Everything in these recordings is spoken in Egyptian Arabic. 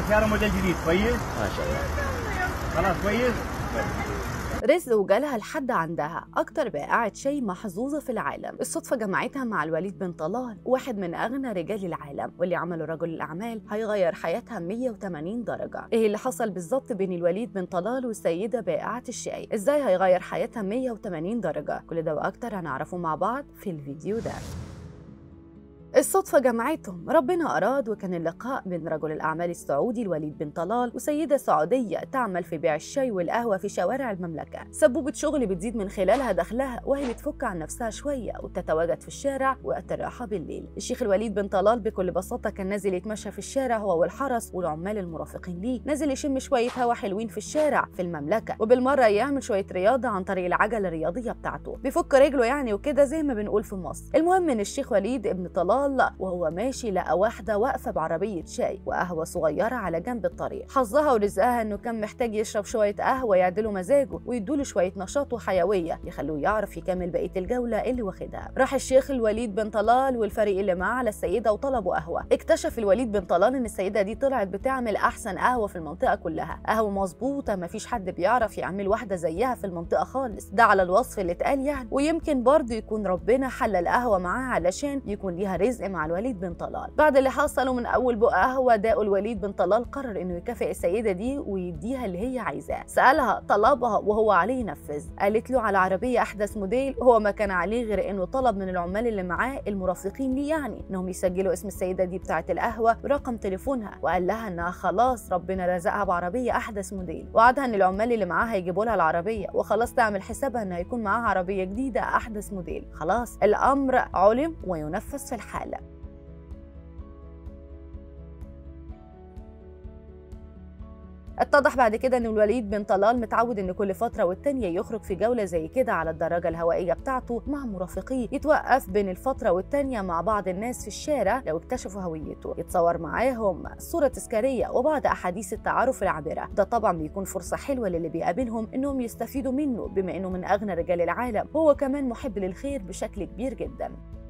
سيارة موديل جديد كويس ما شاء الله خلاص كويس رزق وجالها لحد عندها أكتر بائعة شاي محظوظة في العالم الصدفة جمعتها مع الوليد بن طلال واحد من أغنى رجال العالم واللي عمله رجل الأعمال هيغير حياتها 180 درجة إيه اللي حصل بالظبط بين الوليد بن طلال والسيدة بائعة الشاي إزاي هيغير حياتها 180 درجة كل ده وأكتر هنعرفه مع بعض في الفيديو ده الصدفة جمعتهم ربنا أراد وكان اللقاء بين رجل الأعمال السعودي الوليد بن طلال وسيدة سعودية تعمل في بيع الشاي والقهوة في شوارع المملكة سبوبة شغل بتزيد من خلالها دخلها وهي بتفك عن نفسها شوية وتتواجد في الشارع وقت الراحة بالليل الشيخ الوليد بن طلال بكل بساطة كان نازل يتمشى في الشارع هو والحرس والعمال المرافقين ليه نازل يشم شوية هوا حلوين في الشارع في المملكة وبالمرة يعمل شوية رياضة عن طريق العجلة الرياضية بتاعته بيفك رجله يعني وكده زي ما بنقول في مصر المهم ان الشيخ وليد ابن طلال وهو ماشي لقى واحدة واقفة بعربية شاي وقهوة صغيرة على جنب الطريق حظها ورزقها انه كان محتاج يشرب شوية قهوة يعدلوا مزاجه ويدوله شوية نشاط وحيوية يخلوه يعرف يكمل بقية الجولة اللي واخدها راح الشيخ الوليد بن طلال والفريق اللي معاه على السيدة وطلبوا قهوة اكتشف الوليد بن طلال ان السيدة دي طلعت بتعمل احسن قهوة في المنطقة كلها قهوة مظبوطة مفيش حد بيعرف يعمل واحدة زيها في المنطقة خالص ده على الوصف اللي اتقال يعني ويمكن برضه يكون ربنا حل القهوة معاه علشان يكون ليها رزق مع الوليد بن طلال بعد اللي حصله من اول بق قهوه داقه الوليد بن طلال قرر انه يكافئ السيده دي ويديها اللي هي عايزاه سالها طلبها وهو عليه ينفذ قالت له على عربيه احدث موديل هو ما كان عليه غير انه طلب من العمال اللي معاه المرافقين ليه يعني انهم يسجلوا اسم السيده دي بتاعه القهوه ورقم تليفونها وقال لها انها خلاص ربنا رزقها بعربيه احدث موديل وعدها ان العمال اللي معاها هيجيبوا لها العربيه وخلاص تعمل حسابها ان هيكون معاها عربيه جديده احدث موديل خلاص الامر علم وينفذ في الحاله اتضح بعد كده ان الوليد بن طلال متعود ان كل فتره والتانيه يخرج في جوله زي كده على الدراجه الهوائيه بتاعته مع مرافقيه يتوقف بين الفتره والتانيه مع بعض الناس في الشارع لو اكتشفوا هويته يتصور معاهم صوره تذكاريه وبعض احاديث التعارف العابره ده طبعا بيكون فرصه حلوه للي بيقابلهم انهم يستفيدوا منه بما انه من اغنى رجال العالم هو كمان محب للخير بشكل كبير جدا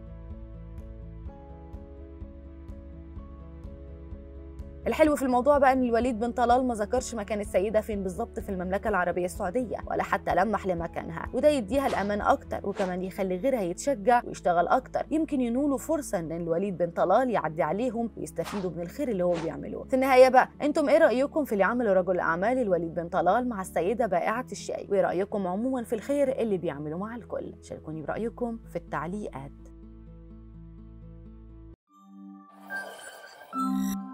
الحلو في الموضوع بقى ان الوليد بن طلال ما ذكرش مكان السيده فين بالظبط في المملكه العربيه السعوديه ولا حتى لمح لمكانها وده يديها الامان اكتر وكمان يخلي غيرها يتشجع ويشتغل اكتر يمكن ينولوا فرصه ان الوليد بن طلال يعدي عليهم ويستفيدوا من الخير اللي هو بيعملوه في النهايه بقى انتم ايه رايكم في اللي عمله رجل الاعمال الوليد بن طلال مع السيده بائعه الشاي وايه رايكم عموما في الخير اللي بيعمله مع الكل شاركوني برايكم في التعليقات